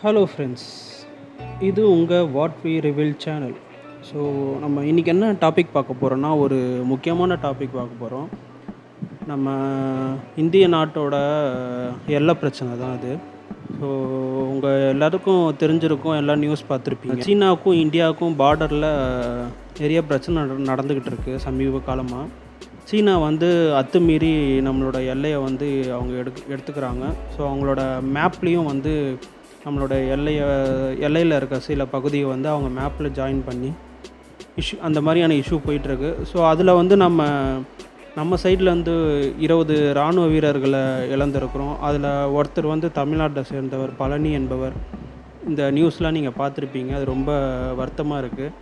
hello friends இது உங்கள் what we reveal channel so நம்ம இன்றைக்கி என்ன டாபிக் பார்க்க போகிறோன்னா ஒரு முக்கியமான டாபிக் பார்க்க போகிறோம் நம்ம இந்திய நாட்டோட எல்லை பிரச்சனை தான் அது ஸோ உங்கள் எல்லாருக்கும் தெரிஞ்சிருக்கும் எல்லாம் நியூஸ் பார்த்துருப்பீங்க சீனாவுக்கும் இந்தியாவுக்கும் பார்டரில் நிறைய பிரச்சனை நட- நடந்துக்கிட்டு இருக்கு சமீப காலமாக சீனா வந்து அத்துமீறி நம்மளோட எல்லையை வந்து அவங்க எடுக்க எடுத்துக்கிறாங்க ஸோ அவங்களோட மேப்லேயும் வந்து நம்மளோட எல்லையை எல்லையில் இருக்க சில பகுதியை வந்து அவங்க மேப்பில் ஜாயின் பண்ணி இஷ்யூ அந்த மாதிரியான இஷ்யூ போயிட்டுருக்கு ஸோ அதில் வந்து நம்ம நம்ம சைடில் வந்து இருபது இராணுவ வீரர்களை இழந்திருக்கிறோம் அதில் ஒருத்தர் வந்து தமிழ்நாட்டை சேர்ந்தவர் பழனி என்பவர் இந்த நியூஸ்லாம் நீங்கள் பார்த்துருப்பீங்க அது ரொம்ப வருத்தமாக இருக்குது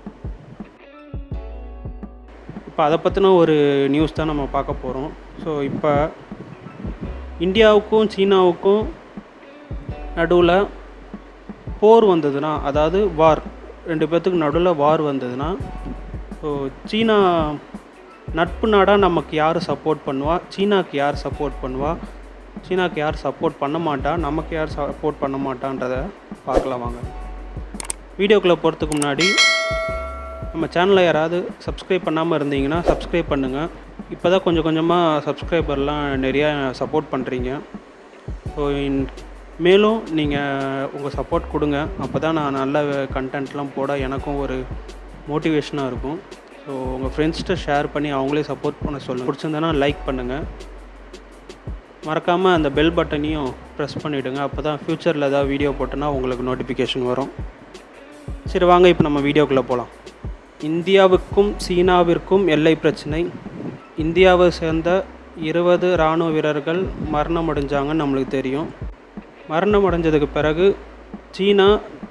இப்போ அதை பற்றின ஒரு நியூஸ் தான் நம்ம பார்க்க போகிறோம் ஸோ இப்போ இந்தியாவுக்கும் சீனாவுக்கும் நடுவில் போர் வந்ததுன்னா அதாவது வார் ரெண்டு பேர்த்துக்கு நடுவில் வார் வந்ததுன்னா ஸோ சீனா நட்பு நாடாக நமக்கு யார் சப்போர்ட் பண்ணுவா சீனாக்கு யார் சப்போர்ட் பண்ணுவா சீனாக்கு யார் சப்போர்ட் பண்ண மாட்டா நமக்கு யார் சப்போர்ட் பண்ண மாட்டான்றதை பார்க்கலாம் வாங்க வீடியோக்குள்ளே போகிறதுக்கு முன்னாடி நம்ம சேனலை யாராவது சப்ஸ்கிரைப் பண்ணாமல் இருந்தீங்கன்னா சப்ஸ்கிரைப் பண்ணுங்கள் இப்போ தான் கொஞ்சம் கொஞ்சமாக சப்ஸ்கிரைபர்லாம் நிறையா சப்போர்ட் பண்ணுறீங்க ஸோ மேலும் நீங்கள் உங்கள் சப்போர்ட் கொடுங்க அப்போ தான் நான் நல்ல கண்டென்ட்லாம் போட எனக்கும் ஒரு மோட்டிவேஷனாக இருக்கும் ஸோ உங்கள் ஃப்ரெண்ட்ஸ்கிட்ட ஷேர் பண்ணி அவங்களே சப்போர்ட் பண்ண சொல்லுங்கள் பிடிச்சிருந்தனா லைக் பண்ணுங்கள் மறக்காமல் அந்த பெல் பட்டனையும் ப்ரெஸ் பண்ணிவிடுங்க அப்போ தான் ஃப்யூச்சரில் ஏதாவது வீடியோ போட்டோன்னா உங்களுக்கு நோட்டிஃபிகேஷன் வரும் சரி வாங்க இப்போ நம்ம வீடியோக்குள்ளே போகலாம் இந்தியாவுக்கும் சீனாவிற்கும் எல்லை பிரச்சனை இந்தியாவை சேர்ந்த இருபது இராணுவ வீரர்கள் மரணம் அடைஞ்சாங்கன்னு நம்மளுக்கு தெரியும் மரணம் அடைஞ்சதுக்கு பிறகு சீனா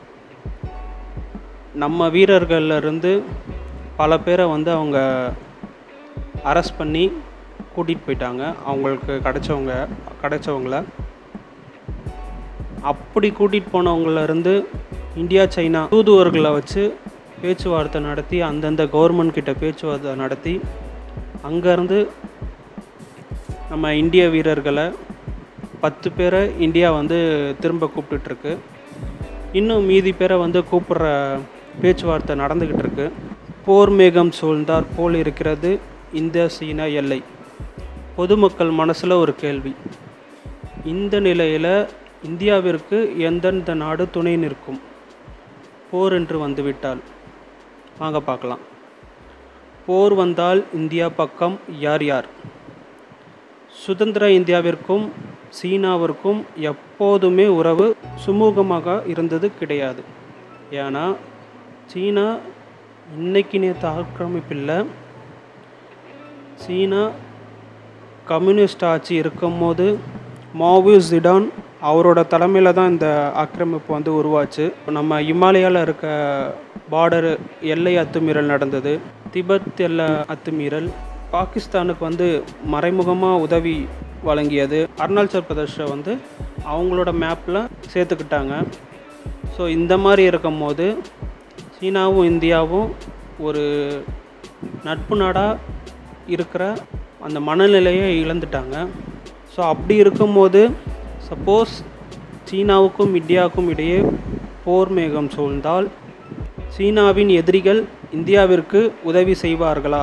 நம்ம வீரர்கள்ல இருந்து பல பேரை வந்து அவங்க அரெஸ்ட் பண்ணி கூட்டிகிட்டு போயிட்டாங்க அவங்களுக்கு கிடைச்சவங்க கிடைச்சவங்கள அப்படி கூட்டிகிட்டு போனவங்கள இருந்து இந்தியா சைனா தூதுவர்களை வச்சு பேச்சுவார்த்தை நடத்தி அந்தந்த கவர்மெண்ட் கிட்ட பேச்சுவார்த்தை நடத்தி அங்கேருந்து நம்ம இந்திய வீரர்களை பத்து பேரை இந்தியா வந்து திரும்ப கூப்பிட்டுட்ருக்கு இன்னும் மீதி பேரை வந்து கூப்பிட்ற பேச்சுவார்த்தை நடந்துக்கிட்டு இருக்கு போர் மேகம் சூழ்ந்தார் போல் இருக்கிறது இந்த சீன எல்லை பொதுமக்கள் மனசில் ஒரு கேள்வி இந்த நிலையில் இந்தியாவிற்கு எந்தெந்த நாடு துணை நிற்கும் போர் என்று வந்துவிட்டால் வாங்க பார்க்கலாம் போர் வந்தால் இந்தியா பக்கம் யார் யார் சுதந்திர இந்தியாவிற்கும் சீனாவிற்கும் எப்போதுமே உறவு சுமூகமாக இருந்தது கிடையாது ஏன்னா சீனா இன்னைக்கு நேற்று ஆக்கிரமிப்பில்லை சீனா கம்யூனிஸ்ட் ஆட்சி இருக்கும்போது மாவு ஜிடான் அவரோட தலைமையில் தான் இந்த ஆக்கிரமிப்பு வந்து உருவாச்சு இப்போ நம்ம இமாலயாவில் இருக்க பார்டர் எல்லை அத்துமீறல் நடந்தது திபெத் எல்லை அத்துமீறல் பாகிஸ்தானுக்கு வந்து மறைமுகமாக உதவி வழங்கியது அருணாச்சல் பிரதேஷை வந்து அவங்களோட மேப்பில் சேர்த்துக்கிட்டாங்க ஸோ இந்த மாதிரி இருக்கும்போது சீனாவும் இந்தியாவும் ஒரு நட்பு நாடாக இருக்கிற அந்த மனநிலையை இழந்துட்டாங்க ஸோ அப்படி இருக்கும்போது சப்போஸ் சீனாவுக்கும் இந்தியாவுக்கும் இடையே போர் மேகம் சூழ்ந்தால் சீனாவின் எதிரிகள் இந்தியாவிற்கு உதவி செய்வார்களா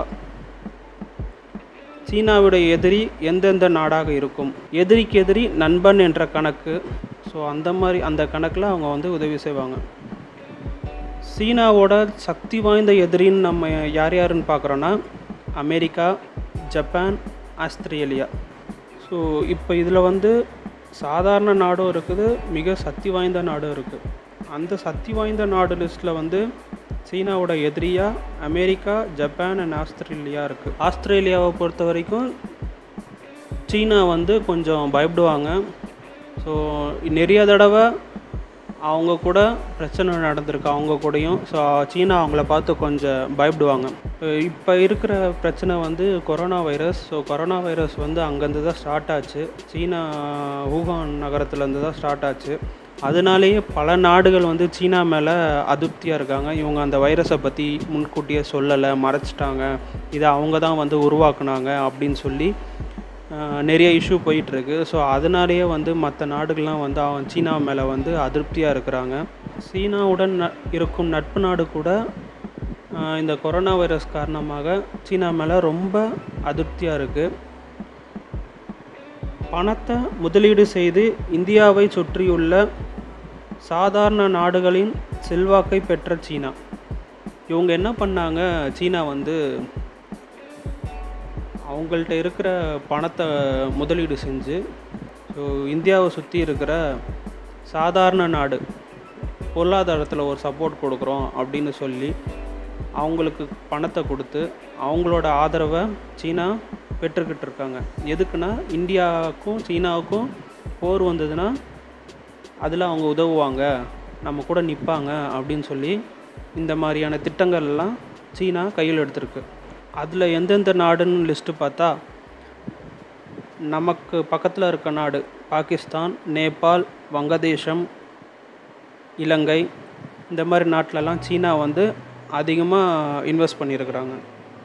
சீனாவுடைய எதிரி எந்தெந்த நாடாக இருக்கும் எதிரிக்கு எதிரி நண்பன் என்ற கணக்கு ஸோ அந்த மாதிரி அந்த கணக்கில் அவங்க வந்து உதவி செய்வாங்க சீனாவோட சக்தி வாய்ந்த எதிரின்னு நம்ம யார் யாருன்னு பார்க்குறோன்னா அமெரிக்கா ஜப்பான் ஆஸ்திரேலியா ஸோ இப்போ இதில் வந்து சாதாரண நாடும் இருக்குது மிக சக்தி வாய்ந்த நாடும் இருக்குது அந்த சக்தி வாய்ந்த நாடு லிஸ்ட்டில் வந்து சீனாவோட எதிரியாக அமெரிக்கா ஜப்பான் அண்ட் ஆஸ்திரேலியா இருக்குது ஆஸ்திரேலியாவை பொறுத்த வரைக்கும் சீனா வந்து கொஞ்சம் பயப்படுவாங்க ஸோ நிறைய தடவை அவங்க கூட பிரச்சனை நடந்திருக்கு அவங்க கூடயும் ஸோ சீனா அவங்கள பார்த்து கொஞ்சம் பயப்படுவாங்க இப்போ இருக்கிற பிரச்சனை வந்து corona virus so corona virus வந்து அங்கேருந்து தான் ஸ்டார்ட் ஆச்சு சீனா ஊகான் நகரத்துலேருந்து தான் ஸ்டார்ட் ஆச்சு அதனாலேயே பல நாடுகள் வந்து சீனா மேலே அதிருப்தியாக இருக்காங்க இவங்க அந்த வைரஸை பற்றி முன்கூட்டியே சொல்லலை மறைச்சிட்டாங்க இதை அவங்க தான் வந்து உருவாக்குனாங்க அப்படின்னு சொல்லி ஆஹ், நிறைய இஷ்யூ போயிட்டுருக்கு ஸோ அதனாலேயே வந்து மற்ற நாடுகள்லாம் வந்து அவன் சீனா மேலே வந்து அதிருப்தியாக இருக்கிறாங்க சீனாவுடன் ந இருக்கும் நட்பு நாடு கூட ஆஹ், இந்த கொரோனா வைரஸ் காரணமாக சீனா மேலே ரொம்ப அதிருப்தியாக இருக்குது பணத்தை முதலீடு செய்து இந்தியாவை சுற்றியுள்ள சாதாரண நாடுகளின் செல்வாக்கை பெற்ற சீனா இவங்க என்ன பண்ணாங்க சீனா வந்து அவங்கள்ட்ட இருக்கிற பணத்தை முதலீடு செஞ்சு ஸோ இந்தியாவை சுற்றி இருக்கிற சாதாரண நாடு பொருளாதாரத்தில் ஒரு சப்போர்ட் கொடுக்குறோம் அப்படின்னு சொல்லி அவங்களுக்கு பணத்தை கொடுத்து அவங்களோட ஆதரவை சீனா பெற்றுக்கிட்டு இருக்காங்க எதுக்குன்னா இந்தியாவுக்கும் சீனாவுக்கும் போர் வந்ததுன்னா அதில் அவங்க உதவுவாங்க நம்ம கூட நிற்பாங்க அப்படின்னு சொல்லி இந்த மாதிரியான திட்டங்கள்லாம் சீனா கையில் எடுத்திருக்கு அதில் எந்தெந்த நாடுன்னு லிஸ்ட்டு பார்த்தா நமக்கு பக்கத்தில் இருக்க நாடு பாகிஸ்தான் நேபாள் வங்கதேசம் இலங்கை இந்த மாதிரி நாட்டிலலாம் சீனா வந்து அதிகமாக இன்வெஸ்ட் பண்ணியிருக்கிறாங்க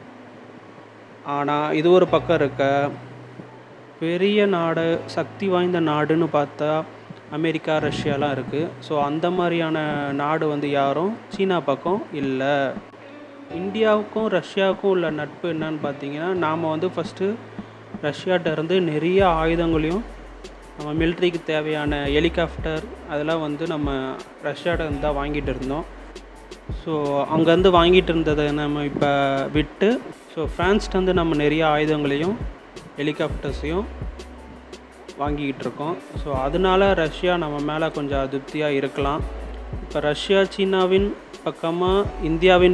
ஆனால் இது ஒரு பக்கம் இருக்க பெரிய நாடு சக்தி வாய்ந்த நாடுன்னு பார்த்தா அமெரிக்கா ரஷ்யாலாம் இருக்குது ஸோ அந்த மாதிரியான நாடு வந்து யாரும் சீனா பக்கம் இல்லை இந்தியாவுக்கும் ரஷ்யாவுக்கும் உள்ள நட்பு என்னன்னு பார்த்தீங்கன்னா நாம் வந்து ஃபஸ்ட்டு ரஷ்யாட்ட இருந்து நிறைய ஆயுதங்களையும் நம்ம மிலிட்ரிக்கு தேவையான ஹெலிகாப்டர் அதெல்லாம் வந்து நம்ம ரஷ்யாட்ட இருந்து தான் வாங்கிட்டு இருந்தோம் ஸோ அங்கேருந்து வாங்கிட்டு இருந்ததை நம்ம இப்போ விட்டு ஸோ ஃப்ரான்ஸ்லேருந்து நம்ம நிறைய ஆயுதங்களையும் ஹெலிகாப்டர்ஸையும் வாங்கிக்கிட்டு இருக்கோம் ஸோ அதனால ரஷ்யா நம்ம மேலே கொஞ்சம் அதிருப்தியாக இருக்கலாம் இப்போ ரஷ்யா சீனாவின் பக்கமாக இந்தியாவின்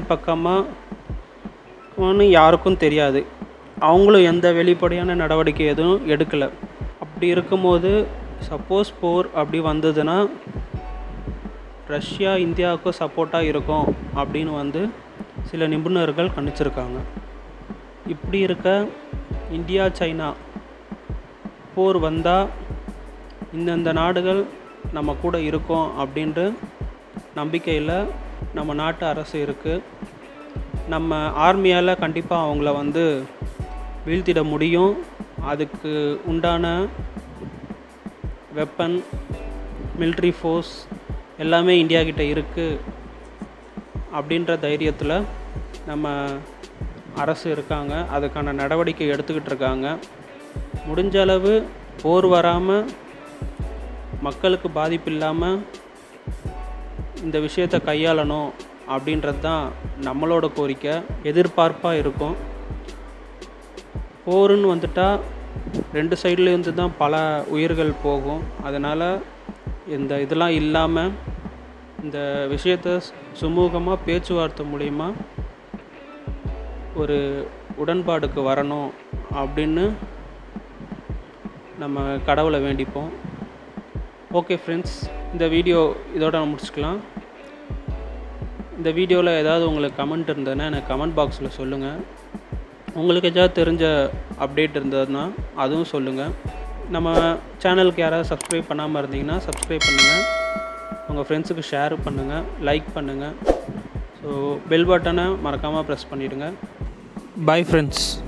பக்கமாக யாருக்கும் தெரியாது அவங்களும் எந்த வெளிப்படையான நடவடிக்கை எதுவும் எடுக்கலை அப்படி இருக்கும்போது சப்போஸ் போர் அப்படி வந்ததுன்னா ரஷ்யா இந்தியாவுக்கும் சப்போர்ட்டாக இருக்கும் அப்படின்னு வந்து சில நிபுணர்கள் கணிச்சிருக்காங்க இப்படி இருக்க இந்தியா சைனா போர் வந்தால் இந்தந்த நாடுகள் நம்ம கூட இருக்கோம் அப்படின்ற நம்பிக்கையில் நம்ம நாட்டு அரசு இருக்குது நம்ம ஆர்மியால் கண்டிப்பாக அவங்கள வந்து வீழ்த்திட முடியும் அதுக்கு உண்டான வெப்பன் military ஃபோர்ஸ் எல்லாமே இந்தியா கிட்ட இருக்குது அப்படின்ற தைரியத்தில் நம்ம அரசு இருக்காங்க அதுக்கான நடவடிக்கை எடுத்துக்கிட்டு இருக்காங்க முடிஞ்ச அளவு போர் வராமல் மக்களுக்கு பாதிப்பு இல்லாமல் இந்த விஷயத்தை கையாளணும் அப்படின்றது தான் நம்மளோட கோரிக்கை எதிர்பார்ப்பாக இருக்கும் போருன்னு வந்துட்டா ரெண்டு சைட்லேருந்து தான் பல உயிர்கள் போகும் அதனால் இந்த இதெல்லாம் இல்லாமல் இந்த விஷயத்தை சுமூகமாக பேச்சுவார்த்தை மூலிமா ஒரு உடன்பாடுக்கு வரணும் அப்படின்னு நம்ம கடவுளை வேண்டிப்போம் ஓகே ஃப்ரெண்ட்ஸ் இந்த வீடியோ இதோட நம்ம முடிச்சுக்கலாம் இந்த வீடியோவில் ஏதாவது உங்களுக்கு கமெண்ட் இருந்ததுன்னா எனக்கு கமெண்ட் பாக்ஸில் சொல்லுங்கள் உங்களுக்கு ஏதாவது தெரிஞ்ச அப்டேட் இருந்ததுன்னா அதுவும் சொல்லுங்கள் நம்ம சேனலுக்கு யாராவது சப்ஸ்கிரைப் பண்ணாமல் இருந்தீங்கன்னா சப்ஸ்கிரைப் பண்ணுங்கள் உங்கள் ஃப்ரெண்ட்ஸுக்கு ஷேர் பண்ணுங்கள் லைக் பண்ணுங்கள் ஸோ பெல் பட்டனை மறக்காமல் ப்ரெஸ் பண்ணிவிடுங்க பை ஃப்ரெண்ட்ஸ்